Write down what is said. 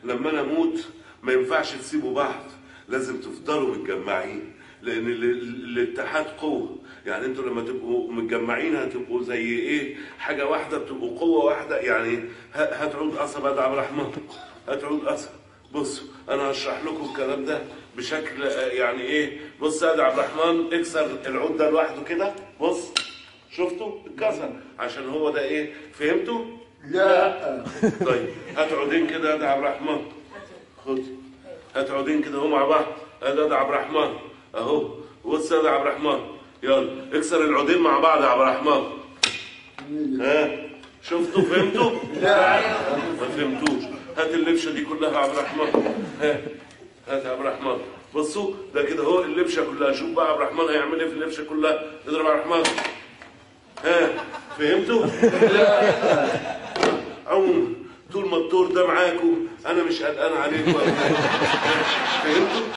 لما انا اموت ما ينفعش تسيبوا بعض لازم تفضلوا متجمعين لان ال- ال- الاتحاد قوه يعني انتوا لما تبقوا متجمعين هتبقوا زي ايه حاجه واحده بتبقوا قوه واحده يعني ه- هات عود قصب يا عبد الرحمن هات عود قصب بصوا انا هشرح لكم الكلام ده بشكل آه، يعني ايه بص يا عبد الرحمن اكسر العود ده لوحده كده بص شفتوا اتكسر عشان هو ده ايه فهمتوا لا طيب هات عودين كده يا عبد الرحمن خد هات عودين كده اهو مع بعض ادي يا عبد الرحمن اهو بص يا عبد الرحمن يلا اكسر العودين مع بعض يا عبد الرحمن ها شفتوا فهمتوا؟ لا ما فهمتوش هات اللبشه دي كلها يا عبد الرحمن ها هات يا عبد الرحمن بصوا ده كده اهو اللبشه كلها شوف بقى عبد الرحمن هيعمل ايه في اللبشه كلها اضرب يا عبد الرحمن ها فهمتوا؟ عموما طول ما الدور ده معاكم انا مش قلقان عليكم أبداً. فهمتوا؟